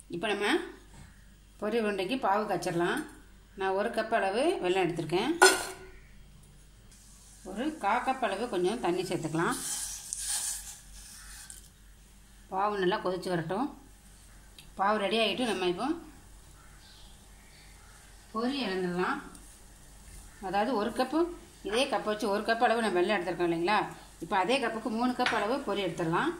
இப்போ நம்ம பொரி உருண்டைக்கு பாவு காய்ச்சிடலாம் நான் ஒரு கப் அளவு வெல்லம் எடுத்திருக்கேன் ஒரு கா கப் அளவு கொஞ்சம் தண்ணி சேர்த்துக்கலாம் பாவு நல்லா கொதிச்சு வரட்டும் பாவு ரெடி ஆகிட்டு நம்ம இப்போ பொரி இறந்துடலாம் அதாவது ஒரு கப்பு இதே கப்பை வச்சு ஒரு கப் அளவு நம்ம வெள்ளம் எடுத்துருக்கோம் இல்லைங்களா இப்போ அதே கப்புக்கு மூணு கப் அளவு பொரி எடுத்துடலாம்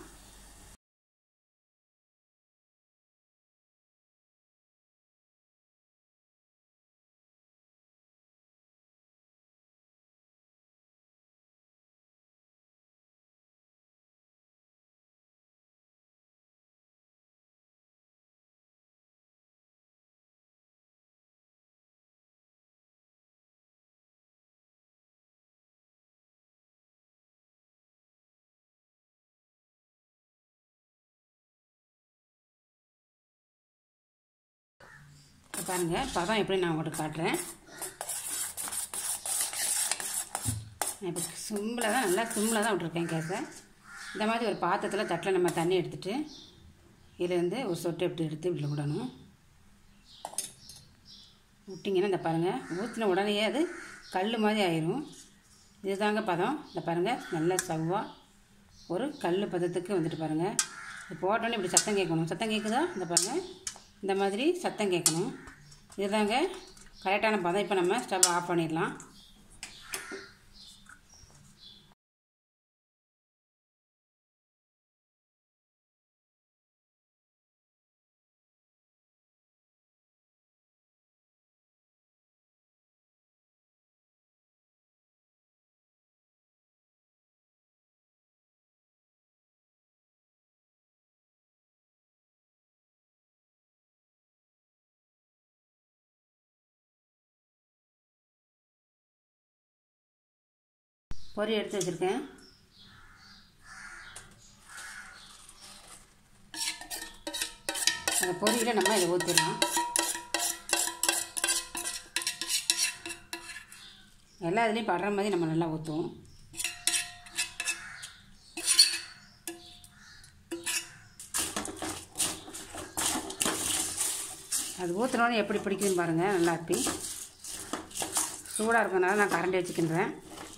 இப்போ பாருங்கள் பதம் எப்படி நான் உங்களுக்கு காட்டுறேன் நான் இப்போ சிம்மில் தான் நல்லா சிம்மில் தான் விட்ருக்கேன் கேஸை இந்த மாதிரி ஒரு பாத்திரத்தில் தட்டில் நம்ம தண்ணி எடுத்துட்டு இதுலேருந்து ஒரு சொட்டு எப்படி எடுத்து இப்படி விடணும் விட்டிங்கன்னா இந்த பாருங்கள் ஊற்றின உடனே அது கல் மாதிரி ஆயிரும் இதுதாங்க பதம் இந்த பாருங்கள் நல்ல சவ்வாக ஒரு கல் பதத்துக்கு வந்துட்டு பாருங்கள் இது போட்டோன்னே இப்படி சத்தம் கேட்கணும் சத்தம் கேட்குதா இந்த பாருங்கள் இந்த மாதிரி சத்தம் கேட்கணும் இதுதாங்க கரெக்டான பதம் இப்போ நம்ம ஸ்டவ் ஆஃப் பண்ணிடலாம் பொரி எடுத்து வச்சுருக்கேன் அந்த பொரியில் நம்ம இதை ஊற்றிடலாம் எல்லா இதுலேயும் படுற மாதிரி நம்ம நல்லா ஊற்றுவோம் அது ஊற்றுனோடனே எப்படி பிடிக்குதுன்னு பாருங்கள் நல்லா இருப்பி சூடாக இருக்கனால நான் கரண்டி வச்சுக்கின்றேன்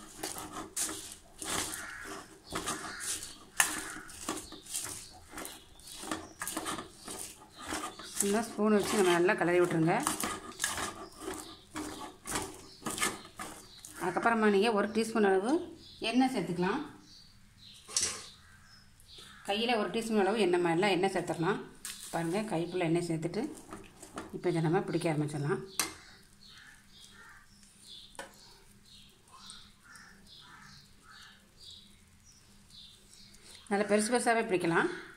இன்னும் ஸ்பூன் வச்சு நம்ம நல்லா கிளறி விட்ருங்க அதுக்கப்புறமா நீங்கள் ஒரு டீஸ்பூன் அளவு எண்ணெய் சேர்த்துக்கலாம் கையில் ஒரு டீஸ்பூன் அளவு எண்ணெய் மாதிரிலாம் எண்ணெய் சேர்த்துடலாம் பாருங்கள் கைக்குள்ளே எண்ணெய் சேர்த்துட்டு இப்போ இதை நம்ம பிடிக்க ஆரம்பிச்சிடலாம் நல்லா பெருசு பெருசாகவே பிடிக்கலாம்